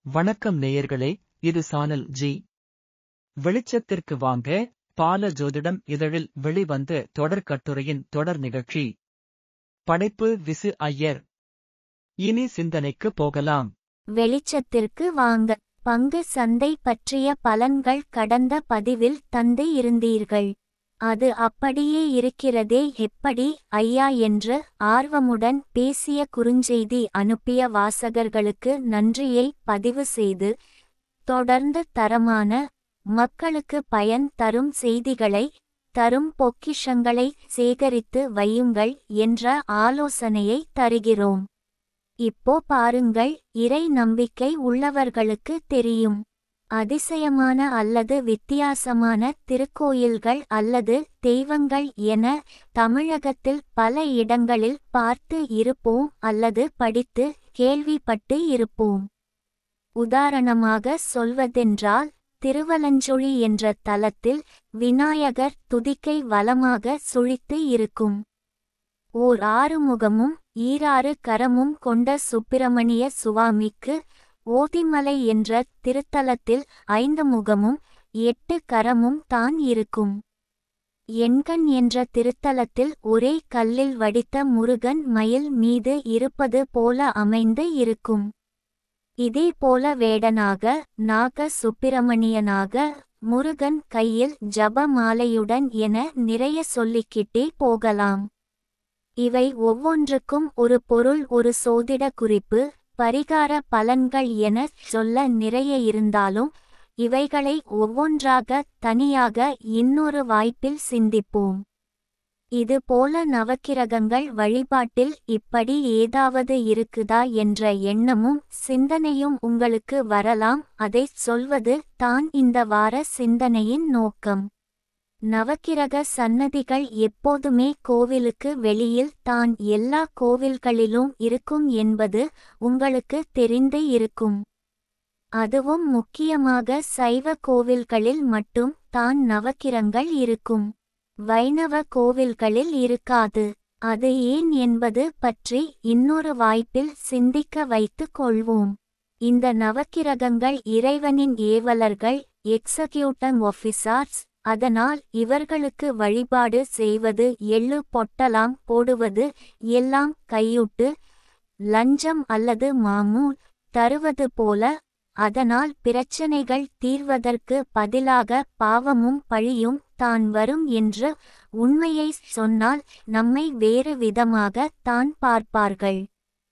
வணக்கம் நேயர்களே இது சானல் ஜி வெளிச்சத்திற்கு வாங்க பால ஜோதிடம் இதழில் வெளிவந்த தொடர் கட்டுரையின் தொடர் நிகழ்ச்சி படைப்பு விசு ஐயர் இனி சிந்தனைக்கு போகலாம் வெளிச்சத்திற்கு வாங்க பங்கு சந்தை பற்றிய பலன்கள் கடந்த பதிவில் தந்து இருந்தீர்கள் அது அப்படியே இருக்கிறதே எப்படி ஐயா என்று ஆர்வமுடன் பேசிய குறுஞ்செய்தி அனுப்பிய வாசகர்களுக்கு நன்றியை பதிவு செய்து தொடர்ந்து தரமான மக்களுக்கு பயன் தரும் செய்திகளை தரும் பொக்கிஷங்களை சேகரித்து வையுங்கள் என்ற ஆலோசனையை தருகிறோம் இப்போ பாருங்கள் இறை நம்பிக்கை உள்ளவர்களுக்கு தெரியும் அதிசயமான அல்லது வித்தியாசமான திருக்கோயில்கள் அல்லது தெய்வங்கள் என தமிழகத்தில் பல இடங்களில் பார்த்து இருப்போம் அல்லது படித்து கேள்விப்பட்டு இருப்போம் உதாரணமாக சொல்வதென்றால் திருவலஞ்சொழி என்ற தலத்தில் விநாயகர் துதிக்கை வலமாக சுழித்து இருக்கும் ஓர் ஆறுமுகமும் ஈராறு கரமும் கொண்ட சுப்பிரமணிய சுவாமிக்கு ஓதிமலை என்ற திருத்தலத்தில் ஐந்து முகமும் எட்டு கரமும் தான் இருக்கும் எண்கண் என்ற திருத்தலத்தில் ஒரே கல்லில் வடித்த முருகன் மயில் மீது இருப்பது போல அமைந்து இருக்கும் இதேபோல வேடனாக நாக சுப்பிரமணியனாக முருகன் கையில் ஜப மாலையுடன் என நிறைய சொல்லிக்கிட்டே போகலாம் இவை ஒவ்வொன்றுக்கும் ஒரு பொருள் ஒரு சோதிட குறிப்பு பரிகார பலன்கள் என சொல்ல நிறைய இருந்தாலும் இவைகளை ஒவ்வொன்றாக தனியாக இன்னொரு வாய்ப்பில் சிந்திப்போம் இது போல நவக்கிரகங்கள் வழிபாட்டில் இப்படி ஏதாவது இருக்குதா என்ற எண்ணமும் சிந்தனையும் உங்களுக்கு வரலாம் அதைச் சொல்வது தான் இந்த வார சிந்தனையின் நோக்கம் நவக்கிரக சன்னதிகள் எப்போதுமே கோவிலுக்கு வெளியில் தான் எல்லா கோவில்களிலும் இருக்கும் என்பது உங்களுக்கு தெரிந்து இருக்கும் அதுவும் முக்கியமாக சைவ கோவில்களில் மட்டும் தான் நவக்கிரங்கள் இருக்கும் வைணவ கோவில்களில் இருக்காது அது ஏன் என்பது பற்றி இன்னொரு வாய்ப்பில் சிந்திக்க வைத்துக் கொள்வோம் இந்த நவக்கிரகங்கள் இறைவனின் ஏவலர்கள் எக்ஸகியூட்டிங் ஆஃபீஸர்ஸ் அதனால் இவர்களுக்கு வழிபாடு செய்வது எள்ளு பொட்டலாம் போடுவது எல்லாம் கையூட்டு லஞ்சம் அல்லது மாமூல் தருவது போல அதனால் பிரச்சனைகள் தீர்வதற்கு பதிலாக பாவமும் பழியும் தான் வரும் என்று உண்மையை சொன்னால் நம்மை வேறு விதமாக தான் பார்ப்பார்கள்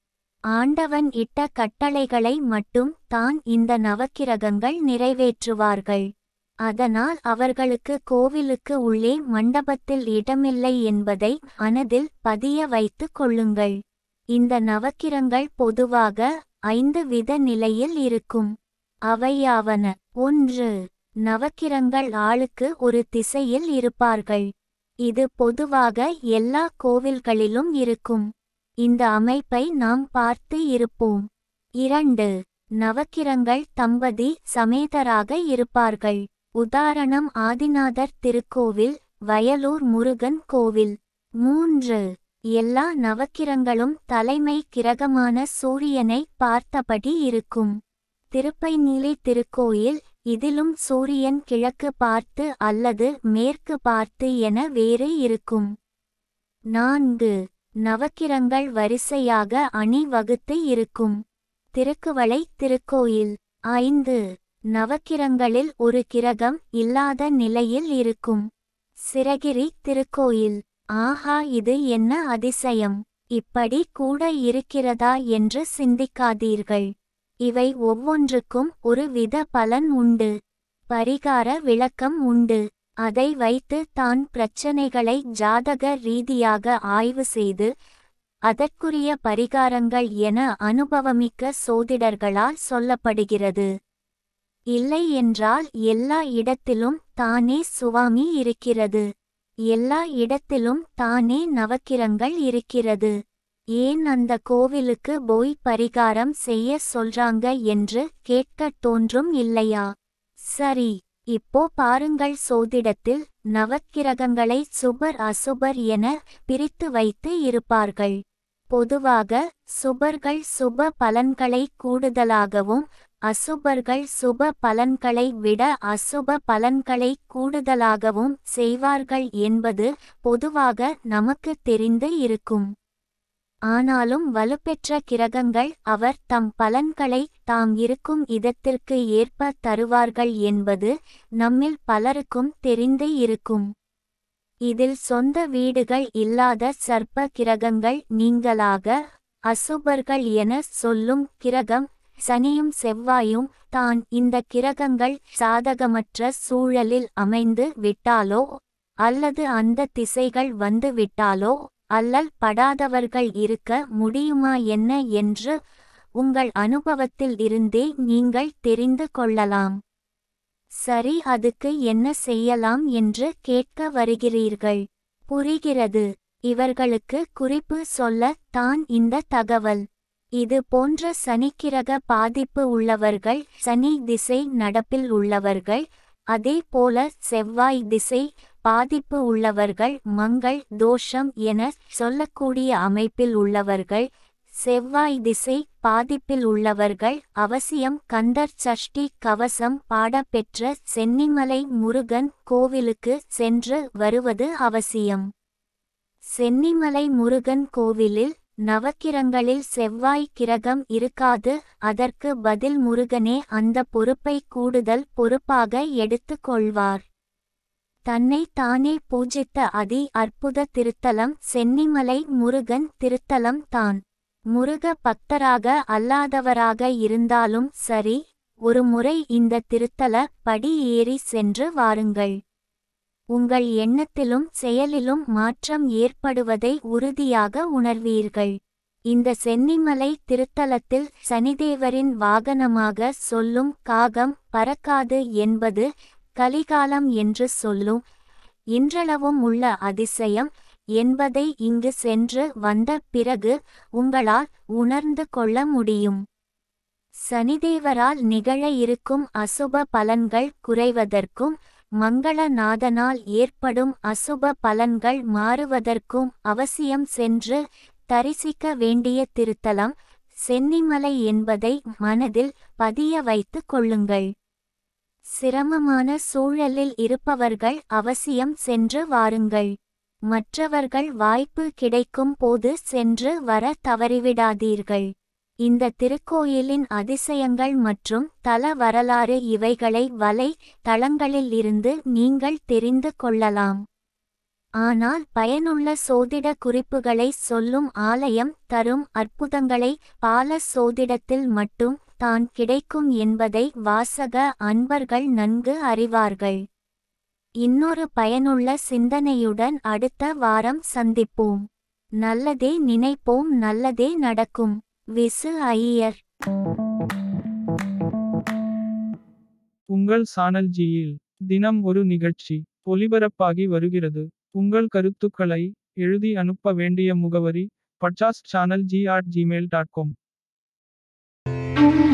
ஆண்டவன் இட்ட கட்டளைகளை மட்டும் தான் இந்த நவக்கிரகங்கள் நிறைவேற்றுவார்கள் அதனால் அவர்களுக்கு கோவிலுக்கு உள்ளே மண்டபத்தில் இடமில்லை என்பதை மனதில் பதிய வைத்துக் கொள்ளுங்கள் இந்த நவக்கிரங்கள் பொதுவாக ஐந்து வித நிலையில் இருக்கும் அவையாவன ஒன்று நவக்கிரங்கள் ஆளுக்கு ஒரு திசையில் இருப்பார்கள் இது பொதுவாக எல்லா கோவில்களிலும் இருக்கும் இந்த அமைப்பை நாம் பார்த்து இருப்போம் இரண்டு நவக்கிரங்கள் தம்பதி சமேதராக இருப்பார்கள் உதாரணம் ஆதிநாதர் திருக்கோவில் வயலூர் முருகன் கோவில் மூன்று எல்லா நவக்கிரங்களும் தலைமை கிரகமான சூரியனை பார்த்தபடி இருக்கும் திருப்பைநீலி திருக்கோயில் இதிலும் சூரியன் கிழக்கு பார்த்து அல்லது மேற்கு பார்த்து என வேறு இருக்கும் நான்கு நவக்கிரங்கள் வரிசையாக அணி வகுத்து இருக்கும் திருக்குவளை திருக்கோயில் ஐந்து நவக்கிரங்களில் ஒரு கிரகம் இல்லாத நிலையில் இருக்கும் சிறகிரி திருக்கோயில் ஆஹா இது என்ன அதிசயம் இப்படி கூட இருக்கிறதா என்று சிந்திக்காதீர்கள் இவை ஒவ்வொன்றுக்கும் ஒரு வித பலன் உண்டு பரிகார விளக்கம் உண்டு அதை வைத்து தான் பிரச்சனைகளை ஜாதக ரீதியாக ஆய்வு செய்து அதற்குரிய பரிகாரங்கள் என அனுபவமிக்க சோதிடர்களால் சொல்லப்படுகிறது இல்லை என்றால் எல்லா இடத்திலும் தானே சுவாமி இருக்கிறது எல்லா இடத்திலும் தானே நவக்கிரங்கள் இருக்கிறது ஏன் அந்த கோவிலுக்கு போய் பரிகாரம் செய்ய சொல்றாங்க என்று கேட்கத் தோன்றும் இல்லையா சரி இப்போ பாருங்கள் சோதிடத்தில் நவக்கிரகங்களை சுபர் அசுபர் என பிரித்து வைத்து இருப்பார்கள் பொதுவாக சுபர்கள் சுப பலன்களை கூடுதலாகவும் அசுபர்கள் சுப பலன்களை விட அசுப பலன்களை கூடுதலாகவும் செய்வார்கள் என்பது பொதுவாக நமக்கு தெரிந்து இருக்கும் ஆனாலும் வலுப்பெற்ற கிரகங்கள் அவர் தம் பலன்களை தாம் இருக்கும் இதத்திற்கு ஏற்ப தருவார்கள் என்பது நம்மில் பலருக்கும் தெரிந்து இருக்கும் இதில் சொந்த வீடுகள் இல்லாத சர்ப்ப கிரகங்கள் நீங்களாக அசுபர்கள் என சொல்லும் கிரகம் சனியும் செவ்வாயும் தான் இந்த கிரகங்கள் சாதகமற்ற சூழலில் அமைந்து விட்டாலோ அல்லது அந்த திசைகள் வந்து விட்டாலோ அல்லல் படாதவர்கள் இருக்க முடியுமா என்ன என்று உங்கள் அனுபவத்தில் இருந்தே நீங்கள் தெரிந்து கொள்ளலாம் சரி அதுக்கு என்ன செய்யலாம் என்று கேட்க வருகிறீர்கள் புரிகிறது இவர்களுக்கு குறிப்பு சொல்ல தான் இந்த தகவல் இது போன்ற சனிக்கிரக பாதிப்பு உள்ளவர்கள் சனி திசை நடப்பில் உள்ளவர்கள் அதே போல செவ்வாய் திசை பாதிப்பு உள்ளவர்கள் மங்கள் தோஷம் என சொல்லக்கூடிய அமைப்பில் உள்ளவர்கள் செவ்வாய் திசை பாதிப்பில் உள்ளவர்கள் அவசியம் கந்தர் சஷ்டி கவசம் பாடப்பெற்ற சென்னிமலை முருகன் கோவிலுக்கு சென்று வருவது அவசியம் சென்னிமலை முருகன் கோவிலில் நவக்கிரங்களில் செவ்வாய் கிரகம் இருக்காது அதற்கு பதில் முருகனே அந்த பொறுப்பை கூடுதல் பொறுப்பாக எடுத்துக் கொள்வார் தன்னை தானே பூஜித்த அதி அற்புத திருத்தலம் சென்னிமலை முருகன் திருத்தலம் தான் முருக பக்தராக அல்லாதவராக இருந்தாலும் சரி ஒரு முறை இந்த திருத்தல படி ஏறி சென்று வாருங்கள் உங்கள் எண்ணத்திலும் செயலிலும் மாற்றம் ஏற்படுவதை உறுதியாக உணர்வீர்கள் இந்த சென்னிமலை திருத்தலத்தில் சனிதேவரின் வாகனமாக சொல்லும் காகம் பறக்காது என்பது கலிகாலம் என்று சொல்லும் இன்றளவும் உள்ள அதிசயம் என்பதை இங்கு சென்று வந்த பிறகு உங்களால் உணர்ந்து கொள்ள முடியும் சனிதேவரால் நிகழ இருக்கும் அசுப பலன்கள் குறைவதற்கும் மங்களநாதனால் ஏற்படும் அசுப பலன்கள் மாறுவதற்கும் அவசியம் சென்று தரிசிக்க வேண்டிய திருத்தலம் சென்னிமலை என்பதை மனதில் பதிய வைத்துக் கொள்ளுங்கள் சிரமமான சூழலில் இருப்பவர்கள் அவசியம் சென்று வாருங்கள் மற்றவர்கள் வாய்ப்பு கிடைக்கும் போது சென்று வர தவறிவிடாதீர்கள் இந்த திருக்கோயிலின் அதிசயங்கள் மற்றும் தல வரலாறு இவைகளை வலை தளங்களில் இருந்து நீங்கள் தெரிந்து கொள்ளலாம் ஆனால் பயனுள்ள சோதிட குறிப்புகளை சொல்லும் ஆலயம் தரும் அற்புதங்களை பால சோதிடத்தில் மட்டும் தான் கிடைக்கும் என்பதை வாசக அன்பர்கள் நன்கு அறிவார்கள் இன்னொரு பயனுள்ள சிந்தனையுடன் அடுத்த வாரம் சந்திப்போம் நல்லதே நினைப்போம் நல்லதே நடக்கும் விசு ஐயர் உங்கள் சானல் ஜியில் தினம் ஒரு நிகழ்ச்சி ஒலிபரப்பாகி வருகிறது உங்கள் கருத்துக்களை எழுதி அனுப்ப வேண்டிய முகவரி பட்சாஸ் channel G at Gmail dot com